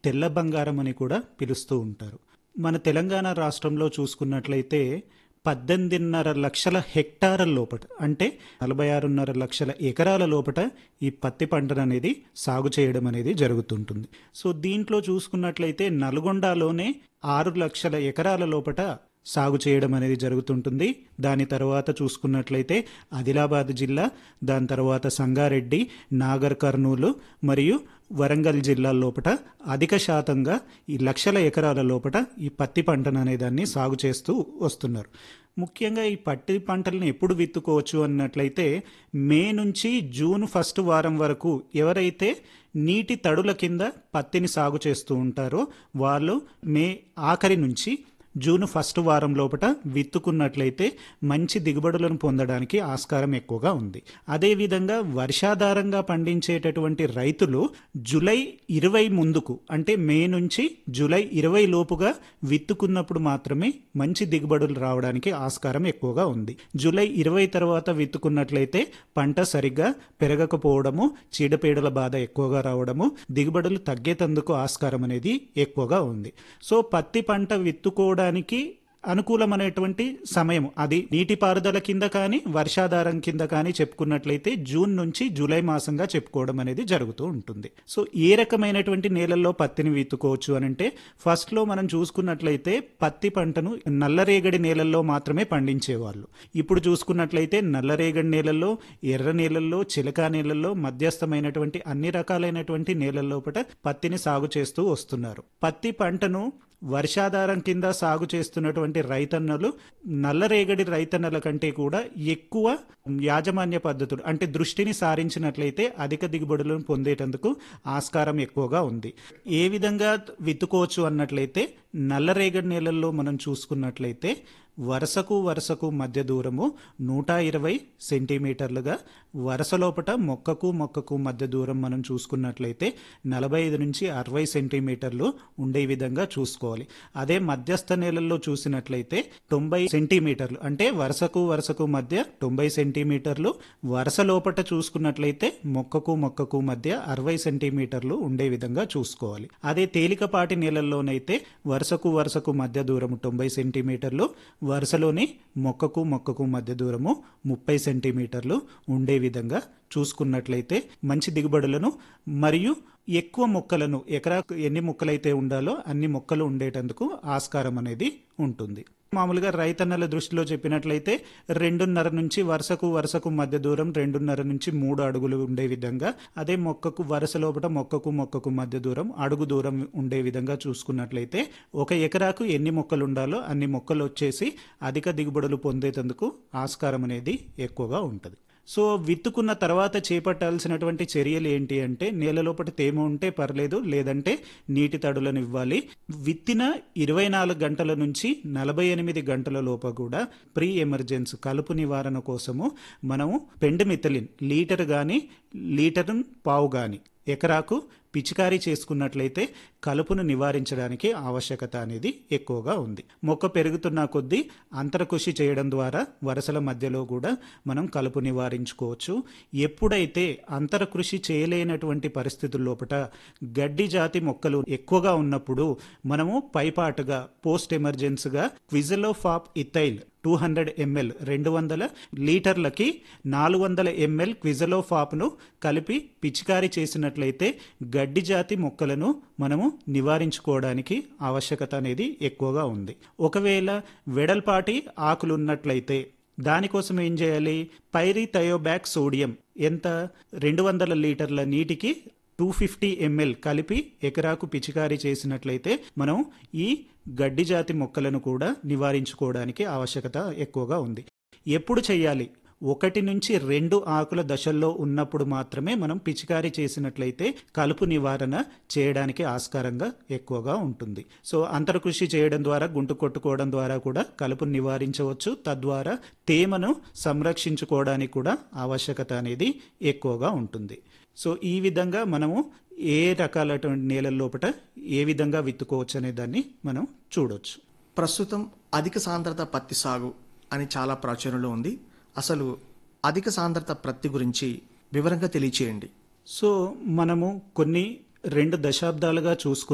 తెల్ల బంగారం అని కూడా పిలుస్తూ ఉంటారు మన తెలంగాణ రాష్ట్రంలో చూసుకున్నట్లయితే పద్దెనిమిదిన్నర లక్షల హెక్టార్ల లోపట అంటే నలభై ఆరున్నర లక్షల ఎకరాల లోపట ఈ పత్తి పంటను అనేది సాగు చేయడం అనేది జరుగుతుంటుంది సో దీంట్లో చూసుకున్నట్లయితే నల్గొండలోనే ఆరు లక్షల ఎకరాల లోపట సాగు చేయడం అనేది జరుగుతుంటుంది దాని తర్వాత చూసుకున్నట్లయితే ఆదిలాబాద్ జిల్లా దాని తర్వాత సంగారెడ్డి నాగర్ కర్నూలు మరియు వరంగల్ జిల్లా లోపట అధిక శాతంగా ఈ లక్షల ఎకరాల లోపట ఈ పత్తి పంటను అనేదాన్ని సాగు చేస్తూ వస్తున్నారు ముఖ్యంగా ఈ పత్తి పంటలను ఎప్పుడు విత్తుకోవచ్చు అన్నట్లయితే మే నుంచి జూన్ ఫస్ట్ వారం వరకు ఎవరైతే నీటి తడుల కింద పత్తిని సాగు చేస్తూ ఉంటారో వాళ్ళు మే ఆఖరి నుంచి జూన్ ఫస్ట్ వారం లోపల విత్తుకున్నట్లయితే మంచి దిగుబడులను పొందడానికి ఆస్కారం ఎక్కువగా ఉంది అదేవిధంగా వర్షాధారంగా పండించేటటువంటి రైతులు జూలై ఇరవై ముందుకు అంటే మే నుంచి జూలై ఇరవై లోపుగా విత్తుకున్నప్పుడు మాత్రమే మంచి దిగుబడులు రావడానికి ఆస్కారం ఎక్కువగా ఉంది జూలై ఇరవై తర్వాత విత్తుకున్నట్లయితే పంట సరిగ్గా పెరగకపోవడము చీడపీడల బాధ ఎక్కువగా రావడము దిగుబడులు తగ్గేటందుకు ఆస్కారం అనేది ఎక్కువగా ఉంది సో పత్తి పంట విత్తుకోవడానికి అనుకూలమైనటువంటి సమయం అది నీటిపారుదల కింద కానీ వర్షాధారం కింద కానీ చెప్పుకున్నట్లయితే జూన్ నుంచి జూలై మాసంగా చెప్పుకోవడం అనేది జరుగుతూ ఉంటుంది సో ఏ రకమైనటువంటి నేలల్లో పత్తిని విత్తుకోవచ్చు అని అంటే ఫస్ట్లో మనం చూసుకున్నట్లయితే పత్తి పంటను నల్లరేగడి నేలల్లో మాత్రమే పండించేవాళ్ళు ఇప్పుడు చూసుకున్నట్లయితే నల్లరేగడి నేలల్లో ఎర్ర నేలల్లో చిలకా నేలల్లో మధ్యస్థమైనటువంటి అన్ని రకాలైనటువంటి నేలల్లో పత్తిని సాగు చేస్తూ వస్తున్నారు పత్తి పంటను వర్షాధారం కింద సాగు చేస్తున్నటువంటి రైతన్నలు నల్లరేగడి రైతన్నల కంటే కూడా ఎక్కువ యాజమాన్య పద్ధతులు అంటే దృష్టిని సారించినట్లయితే అధిక దిగుబడులను పొందేటందుకు ఆస్కారం ఎక్కువగా ఉంది ఏ విధంగా విత్తుకోవచ్చు అన్నట్లయితే నల్లరేగడి నేలల్లో మనం చూసుకున్నట్లయితే వరుసకు వరుసకు మధ్య దూరము నూట ఇరవై సెంటీమీటర్లుగా వరుస లోపట మొక్కకు మొక్కకు మధ్య దూరం మనం చూసుకున్నట్లయితే నలభై ఐదు నుంచి అరవై సెంటీమీటర్లు ఉండే విధంగా చూసుకోవాలి అదే మధ్యస్థ నేలల్లో చూసినట్లయితే తొంభై సెంటీమీటర్లు అంటే వరుసకు వరుసకు మధ్య తొంభై సెంటీమీటర్లు వరుస లోపట చూసుకున్నట్లయితే మొక్కకు మొక్కకు మధ్య అరవై సెంటీమీటర్లు ఉండే విధంగా చూసుకోవాలి అదే తేలికపాటి నేలల్లోనైతే వరుసకు వరుసకు మధ్య దూరము తొంభై సెంటీమీటర్లు వరుసలోని మొక్కకు మొక్కకు మధ్య దూరము ముప్పై సెంటీమీటర్లు ఉండే విధంగా చూసుకున్నట్లయితే మంచి దిగుబడులను మరియు ఎక్కువ మొక్కలను ఎకరాకు ఎన్ని మొక్కలైతే ఉండాలో అన్ని మొక్కలు ఉండేటందుకు ఆస్కారం అనేది ఉంటుంది మామూలుగా రైతన్నల దృష్టిలో చెప్పినట్లయితే రెండున్నర నుంచి వరుసకు వరుసకు మధ్య దూరం రెండున్నర నుంచి మూడు అడుగులు ఉండే విధంగా అదే మొక్కకు వరుస లోపల మొక్కకు మొక్కకు మధ్య దూరం అడుగు దూరం ఉండే విధంగా చూసుకున్నట్లయితే ఒక ఎకరాకు ఎన్ని మొక్కలు ఉండాలో అన్ని మొక్కలు వచ్చేసి అధిక దిగుబడులు పొందేటందుకు ఆస్కారం అనేది ఎక్కువగా ఉంటుంది సో విత్తుకున్న తర్వాత చేపట్టాల్సినటువంటి చర్యలు ఏంటి అంటే నేల లోపల తేమ ఉంటే పర్లేదు లేదంటే నీటి తడులను ఇవ్వాలి విత్తిన ఇరవై నాలుగు గంటల నుంచి నలభై ఎనిమిది గంటల లోప కూడా ప్రీ ఎమర్జెన్సీ కలుపు నివారణ కోసము మనము పెండమిథలిన్ లీటర్ కానీ లీటర్ పావు కానీ ఎకరాకు పిచికారీ చేసుకున్నట్లయితే కలుపును నివారించడానికి ఆవశ్యకత అనేది ఎక్కువగా ఉంది మొక్క పెరుగుతున్న కొద్దీ అంతరకృషి చేయడం ద్వారా వరుసల మధ్యలో కూడా మనం కలుపు నివారించుకోవచ్చు ఎప్పుడైతే అంతరకృషి చేయలేనటువంటి పరిస్థితుల లోపల గడ్డి జాతి మొక్కలు ఎక్కువగా ఉన్నప్పుడు మనము పైపాటుగా పోస్ట్ ఎమర్జెన్సీగా quizalofop ethyl two hundred ML రెండు వందల లీటర్లకి నాలుగు వందల ఎంఎల్ క్విజలోఫాప్ను కలిపి పిచికారీ చేసినట్లయితే గడ్డి జాతి మొక్కలను మనము నివారించుకోవడానికి ఆవశ్యకత అనేది ఎక్కువగా ఉంది ఒకవేళ వెడల్పాటి ఆకులు ఉన్నట్లయితే దానికోసం ఏం చేయాలి పైరి థయోబ్యాక్ సోడియం ఎంత రెండు వందల లీటర్ల నీటికి టూ ఫిఫ్టీ ఎంఎల్ కలిపి ఎకరాకు పిచికారీ చేసినట్లయితే మనం ఈ గడ్డి జాతి మొక్కలను కూడా నివారించుకోవడానికి ఆవశ్యకత ఎక్కువగా ఉంది ఎప్పుడు చేయాలి ఒకటి నుంచి రెండు ఆకుల దశల్లో ఉన్నప్పుడు మాత్రమే మనం పిచికారీ చేసినట్లయితే కలుపు నివారణ చేయడానికి ఆస్కారంగా ఎక్కువగా ఉంటుంది సో అంతర్కృషి చేయడం ద్వారా గుంటు కొట్టుకోవడం ద్వారా కూడా కలుపును నివారించవచ్చు తద్వారా తేమను సంరక్షించుకోవడానికి కూడా ఆవశ్యకత అనేది ఎక్కువగా ఉంటుంది సో ఈ విధంగా మనము ఏ రకాలటువంటి నేలల లోపల ఏ విధంగా విత్తుకోవచ్చు అనే దాన్ని మనం చూడొచ్చు ప్రస్తుతం అధిక సాంద్రత పత్తి సాగు అని చాలా ప్రాచుర్యంలో ఉంది అసలు అధిక సాంద్రత పత్తి గురించి వివరంగా తెలియచేయండి సో మనము కొన్ని రెండు దశాబ్దాలుగా చూసుకు